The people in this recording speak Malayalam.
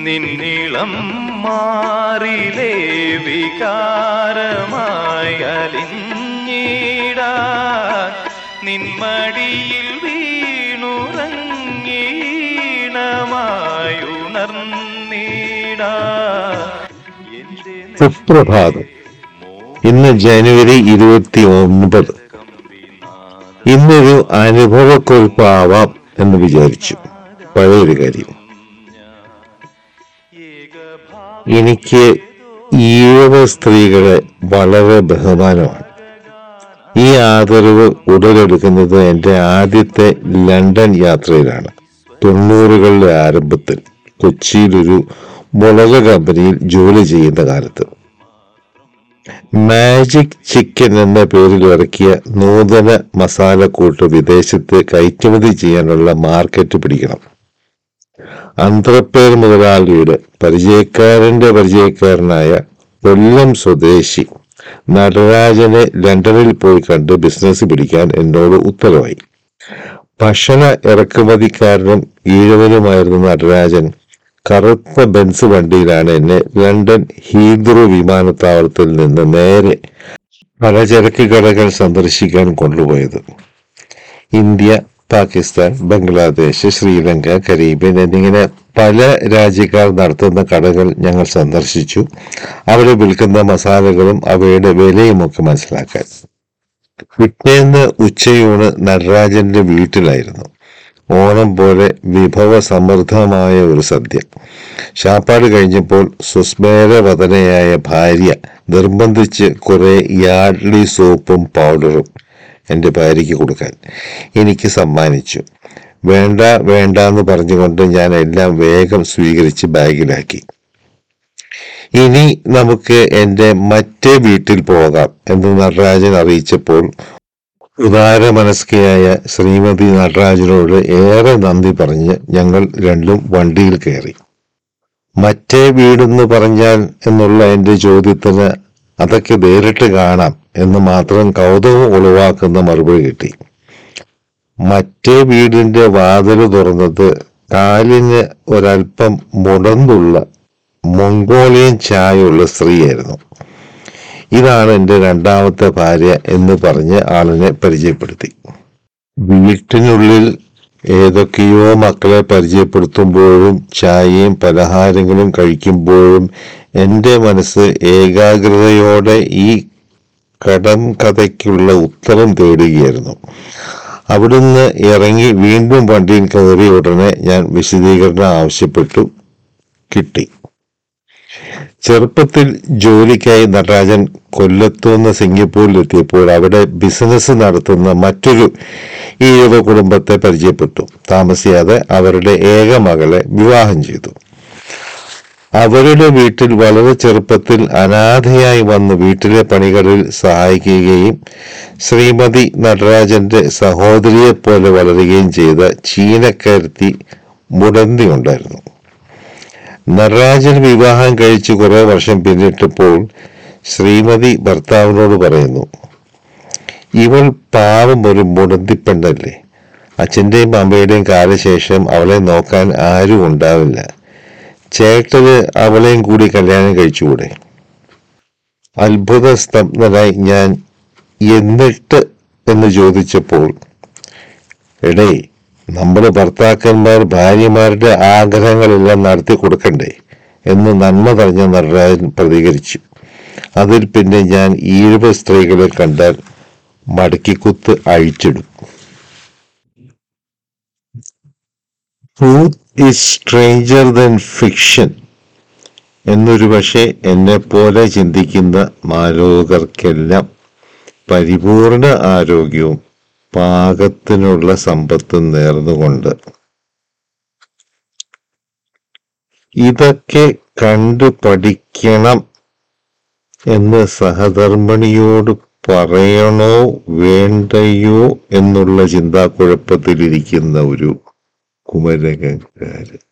നിന്നിളം മാറിലേ വികാരമായി അലിഞ്ഞിടാൻ നിന്മടിയിൽ വീണുറങ്ങീണമായുണർന്നിടാ എന്റെ സുപ്രഭാതം ഇന്ന് ജനുവരി ഇരുപത്തി ഒൻപത് ഇന്നൊരു അനുഭവക്കുറിപ്പാവാം എന്ന് വിചാരിച്ചു പഴയൊരു കാര്യം എനിക്ക് ഈഴവ സ്ത്രീകളെ വളരെ ബഹുമാനമാണ് ഈ ആദരവ് ഉടലെടുക്കുന്നത് എൻ്റെ ആദ്യത്തെ ലണ്ടൻ യാത്രയിലാണ് തൊണ്ണൂറുകളുടെ ആരംഭത്തിൽ കൊച്ചിയിലൊരു മുളക് കമ്പനിയിൽ ജോലി ചെയ്യുന്ന കാലത്ത് മാജിക് ചിക്കൻ എന്ന പേരിൽ ഇറക്കിയ നൂതന മസാലക്കൂട്ട് വിദേശത്ത് കയറ്റുമതി ചെയ്യാനുള്ള മാർക്കറ്റ് പിടിക്കണം അന്ത്രപ്പേർ മുതലാളിയുടെ പരിചയക്കാരന്റെ പരിചയക്കാരനായ കൊല്ലം സ്വദേശി നടരാജനെ ലണ്ടനിൽ പോയി കണ്ട് ബിസിനസ് പിടിക്കാൻ എന്നോട് ഉത്തരവായി ഭക്ഷണ ഇറക്കുമതിക്കാരനും ഈഴവനുമായിരുന്ന നടരാജൻ കറുത്ത ബെൻസ് വണ്ടിയിലാണ് എന്നെ ലണ്ടൻ ഹീദ്രു വിമാനത്താവളത്തിൽ നിന്ന് നേരെ പലചരക്ക് കടകൾ സന്ദർശിക്കാൻ കൊണ്ടുപോയത് ഇന്ത്യ പാകിസ്ഥാൻ ബംഗ്ലാദേശ് ശ്രീലങ്ക കരീബിയൻ എന്നിങ്ങനെ പല രാജ്യക്കാർ നടത്തുന്ന കടകൾ ഞങ്ങൾ സന്ദർശിച്ചു അവിടെ വിൽക്കുന്ന മസാലകളും അവയുടെ വിലയുമൊക്കെ മനസ്സിലാക്കാൻ പിറ്റേന്ന് ഉച്ചയൂണ് നടരാജന്റെ വീട്ടിലായിരുന്നു ഓണം പോലെ വിഭവ സമൃദ്ധമായ ഒരു സദ്യ ശാപ്പാട് കഴിഞ്ഞപ്പോൾ സുസ്മേരവദനയായ ഭാര്യ നിർബന്ധിച്ച് കുറെ യാഡ്ലി സോപ്പും പൗഡറും എൻ്റെ ഭാര്യയ്ക്ക് കൊടുക്കാൻ എനിക്ക് സമ്മാനിച്ചു വേണ്ട വേണ്ട എന്ന് പറഞ്ഞുകൊണ്ട് ഞാൻ എല്ലാം വേഗം സ്വീകരിച്ച് ബാഗിലാക്കി ഇനി നമുക്ക് എൻ്റെ മറ്റേ വീട്ടിൽ പോകാം എന്ന് നടരാജൻ അറിയിച്ചപ്പോൾ ഉദാരമനസ്കയായ ശ്രീമതി നടരാജനോട് ഏറെ നന്ദി പറഞ്ഞ് ഞങ്ങൾ രണ്ടും വണ്ടിയിൽ കയറി മറ്റേ വീടെന്ന് പറഞ്ഞാൽ എന്നുള്ള എൻ്റെ ചോദ്യത്തിന് അതൊക്കെ നേരിട്ട് കാണാം എന്ന് മാത്രം കൗതുകം ഉളവാക്കുന്ന മറുപടി കിട്ടി മറ്റേ വീടിന്റെ വാതില് തുറന്നത് കാലിന് ഒരൽപ്പം മുടന്തുള്ള മൊങ്കോളിയൻ ചായയുള്ള സ്ത്രീയായിരുന്നു ഇതാണ് എൻ്റെ രണ്ടാമത്തെ ഭാര്യ എന്ന് പറഞ്ഞ് ആളിനെ പരിചയപ്പെടുത്തി വീട്ടിനുള്ളിൽ ഏതൊക്കെയോ മക്കളെ പരിചയപ്പെടുത്തുമ്പോഴും ചായയും പലഹാരങ്ങളും കഴിക്കുമ്പോഴും എൻ്റെ മനസ്സ് ഏകാഗ്രതയോടെ ഈ കടം കഥയ്ക്കുള്ള ഉത്തരം തേടുകയായിരുന്നു അവിടുന്ന് ഇറങ്ങി വീണ്ടും വണ്ടിയിൽ കയറിയ ഉടനെ ഞാൻ വിശദീകരണം ആവശ്യപ്പെട്ടു കിട്ടി ചെറുപ്പത്തിൽ ജോലിക്കായി നടരാജൻ കൊല്ലത്തുനിന്ന് സിംഗപ്പൂരിൽ എത്തിയപ്പോൾ അവിടെ ബിസിനസ് നടത്തുന്ന മറ്റൊരു ഈഴവ കുടുംബത്തെ പരിചയപ്പെട്ടു താമസിയാതെ അവരുടെ ഏക മകളെ വിവാഹം ചെയ്തു അവരുടെ വീട്ടിൽ വളരെ ചെറുപ്പത്തിൽ അനാഥയായി വന്ന് വീട്ടിലെ പണികളിൽ സഹായിക്കുകയും ശ്രീമതി നടരാജന്റെ സഹോദരിയെ പോലെ വളരുകയും ചെയ്ത ചീനക്കരുത്തി മുടന്തി ഉണ്ടായിരുന്നു നടരാജൻ വിവാഹം കഴിച്ച് കുറെ വർഷം പിന്നിട്ടപ്പോൾ ശ്രീമതി ഭർത്താവിനോട് പറയുന്നു ഇവൾ പാവം ഒരു മുടന്തിപ്പെണ്ണല്ലേ അച്ഛൻ്റെയും അമ്മയുടെയും കാലശേഷം അവളെ നോക്കാൻ ആരും ഉണ്ടാവില്ല ചേട്ടന് അവളെയും കൂടി കല്യാണം കഴിച്ചുകൂടെ അത്ഭുത സ്തബ്ധനായി ഞാൻ എന്നിട്ട് എന്ന് ചോദിച്ചപ്പോൾ എടേ നമ്മുടെ ഭർത്താക്കന്മാർ ഭാര്യമാരുടെ ആഗ്രഹങ്ങളെല്ലാം നടത്തി കൊടുക്കണ്ടേ എന്ന് നന്മ പറഞ്ഞ നടരാജൻ പ്രതികരിച്ചു അതിൽ പിന്നെ ഞാൻ ഈഴവ സ്ത്രീകളെ കണ്ടാൽ മടക്കിക്കുത്ത് അഴിച്ചിടും truth is stranger than fiction എന്നൊരു പക്ഷേ എന്നെ പോലെ ചിന്തിക്കുന്ന മാലോകർക്കെല്ലാം പരിപൂർണ ആരോഗ്യവും പാകത്തിനുള്ള സമ്പത്തും നേർന്നുകൊണ്ട് ഇതൊക്കെ കണ്ടു പഠിക്കണം എന്ന് സഹധർമ്മിണിയോട് പറയണോ വേണ്ടയോ എന്നുള്ള ചിന്താക്കുഴപ്പത്തിലിരിക്കുന്ന ഒരു കുമരകക്കാരൻ